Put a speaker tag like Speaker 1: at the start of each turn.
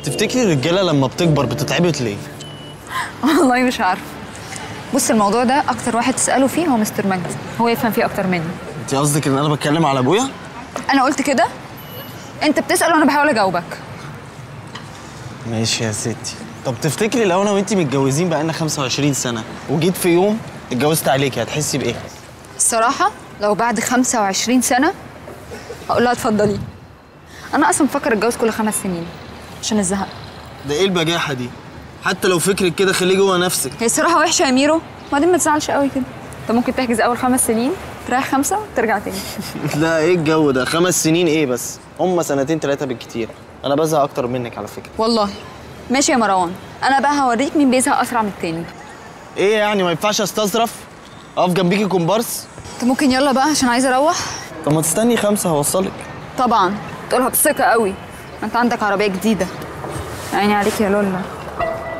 Speaker 1: تفتكري الرجاله لما بتكبر بتتعبط ليه
Speaker 2: والله مش عارفه بص الموضوع ده اكتر واحد تساله فيه هو مستر مجدي هو يفهم فيه اكتر مني
Speaker 1: انت قصدك ان انا بتكلم على ابويا
Speaker 2: انا قلت كده انت بتسال وانا بحاول اجاوبك
Speaker 1: ماشي يا ستي طب تفتكري لو انا وانت متجوزين بقالنا 25 سنه وجيت في يوم اتجوزت عليكي هتحسي بايه
Speaker 2: الصراحه لو بعد 25 سنه هقول لها اتفضلي انا اصلا بفكر اتجوز كل خمس سنين عشان الزهق
Speaker 1: ده ايه البجاحه دي حتى لو فكرك كده خليه جوه نفسك
Speaker 2: هي الصراحه وحشه يا ميرو وبعدين ما تزعلش قوي كده انت ممكن تحجز اول خمس سنين تريح خمسه وترجع تاني
Speaker 1: لا ايه الجو ده خمس سنين ايه بس هم سنتين ثلاثه بالكتير انا بزهق اكتر منك على فكره
Speaker 2: والله ماشي يا مروان انا بقى هوريك مين بيزهق اسرع من التاني
Speaker 1: ايه يعني ما ينفعش استظرف اقف جنبيكي كومبارس
Speaker 2: انت ممكن يلا بقى عشان عايزه اروح
Speaker 1: طب ما تستني خمسه هوصلك
Speaker 2: طبعا تقولها بثقه قوي ما انت عندك عربيه جديده عيني عليك يا لولا